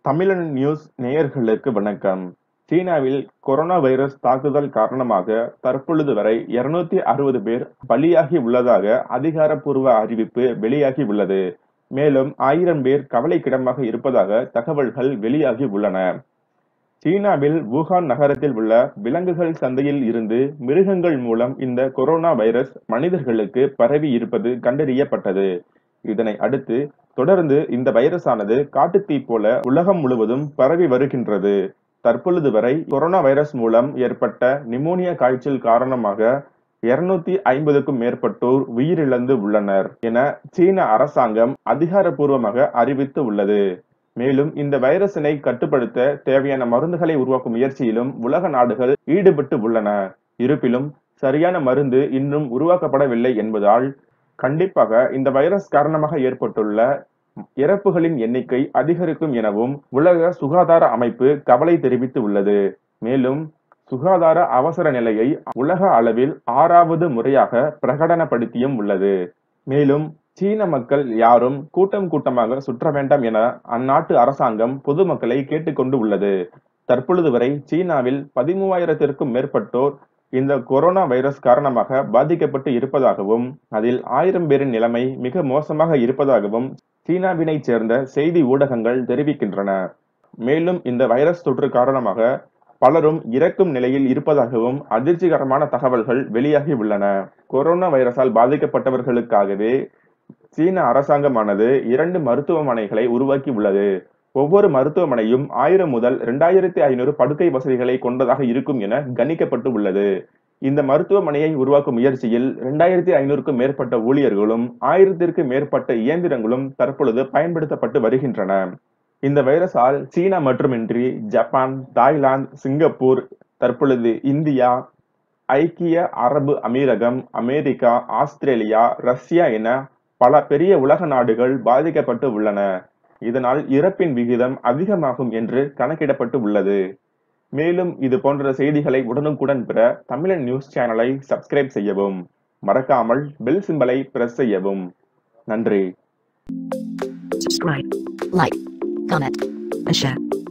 தமிழன் நியூஸ் நேயர்களுக்கு வணக்கம் சீனாவில் கொரோனா வைரஸ் தாக்குதல் காரணமாக தற்பொழுது வரை இருநூத்தி அறுபது பேர் பலியாகி உள்ளதாக அதிகாரப்பூர்வ அறிவிப்பு வெளியாகி உள்ளது மேலும் ஆயிரம் பேர் கவலைக்கிடமாக இருப்பதாக தகவல்கள் வெளியாகி உள்ளன சீனாவில் வூகான் நகரத்தில் உள்ள விலங்குகள் சந்தையில் இருந்து மிருகங்கள் மூலம் இந்த கொரோனா வைரஸ் மனிதர்களுக்கு பரவி இருப்பது கண்டறியப்பட்டது இதனை அடுத்து தொடர்ந்து இந்த வைரஸானது காட்டுத்தீ போல உலகம் முழுவதும் பரவி வருகின்றது தற்பொழுது வரை கொரோனா வைரஸ் மூலம் ஏற்பட்ட நிமோனியா காய்ச்சல் காரணமாக இருநூத்தி ஐம்பதுக்கும் மேற்பட்டோர் உயிரிழந்து உள்ளனர் என சீன அரசாங்கம் அதிகாரப்பூர்வமாக அறிவித்து உள்ளது மேலும் இந்த வைரசினை கட்டுப்படுத்த தேவையான மருந்துகளை உருவாக்கும் முயற்சியிலும் உலக நாடுகள் ஈடுபட்டு உள்ளன இருப்பினும் சரியான மருந்து இன்னும் உருவாக்கப்படவில்லை என்பதால் கண்டிப்பாக இந்த வைரஸ் காரணமாக ஏற்பட்டுள்ள இறப்புகளின் எண்ணிக்கை அதிகரிக்கும் எனவும் உலக சுகாதார அமைப்பு கவலை தெரிவித்து உள்ளது மேலும் சுகாதார அவசர நிலையை உலக அளவில் ஆறாவது முறையாக பிரகடனப்படுத்தியும் உள்ளது மேலும் சீன மக்கள் யாரும் கூட்டம் கூட்டமாக சுற்ற வேண்டாம் என அந்நாட்டு அரசாங்கம் பொதுமக்களை கேட்டுக்கொண்டு உள்ளது தற்பொழுது வரை சீனாவில் பதிமூவாயிரத்திற்கும் மேற்பட்டோர் இந்த கொரோனா வைரஸ் காரணமாக பாதிக்கப்பட்டு இருப்பதாகவும் அதில் ஆயிரம் பேரின் நிலைமை மிக மோசமாக இருப்பதாகவும் சீனாவினை சேர்ந்த செய்தி ஊடகங்கள் தெரிவிக்கின்றன மேலும் இந்த வைரஸ் தொற்று காரணமாக பலரும் இறக்கும் நிலையில் இருப்பதாகவும் அதிர்ச்சிகரமான தகவல்கள் வெளியாகி உள்ளன கொரோனா வைரஸால் பாதிக்கப்பட்டவர்களுக்காகவே சீன அரசாங்கமானது இரண்டு மருத்துவமனைகளை உருவாக்கி உள்ளது ஒவ்வொரு மருத்துவமனையும் ஆயிரம் முதல் இரண்டாயிரத்தி ஐநூறு படுக்கை வசதிகளை கொண்டதாக இருக்கும் என கணிக்கப்பட்டு உள்ளது இந்த மருத்துவமனையை உருவாக்கும் முயற்சியில் இரண்டாயிரத்தி ஐநூறுக்கும் மேற்பட்ட ஊழியர்களும் ஆயிரத்திற்கு மேற்பட்ட இயந்திரங்களும் தற்பொழுது பயன்படுத்தப்பட்டு வருகின்றன இந்த வைரஸால் சீனா மட்டுமின்றி ஜப்பான் தாய்லாந்து சிங்கப்பூர் தற்பொழுது இந்தியா ஐக்கிய அரபு அமீரகம் அமெரிக்கா ஆஸ்திரேலியா ரஷ்யா என பல பெரிய உலக நாடுகள் பாதிக்கப்பட்டு உள்ளன இதனால் இறப்பின் விகிதம் அதிகமாகும் என்று கணக்கிடப்பட்டு உள்ளது மேலும் இது போன்ற செய்திகளை உடனுக்குடன் பெற தமிழன் நியூஸ் சேனலை சப்ஸ்கிரைப் செய்யவும் மறக்காமல் பெல் சிம்பலை பிரஸ் செய்யவும் நன்றி subscribe, like, comment, and share.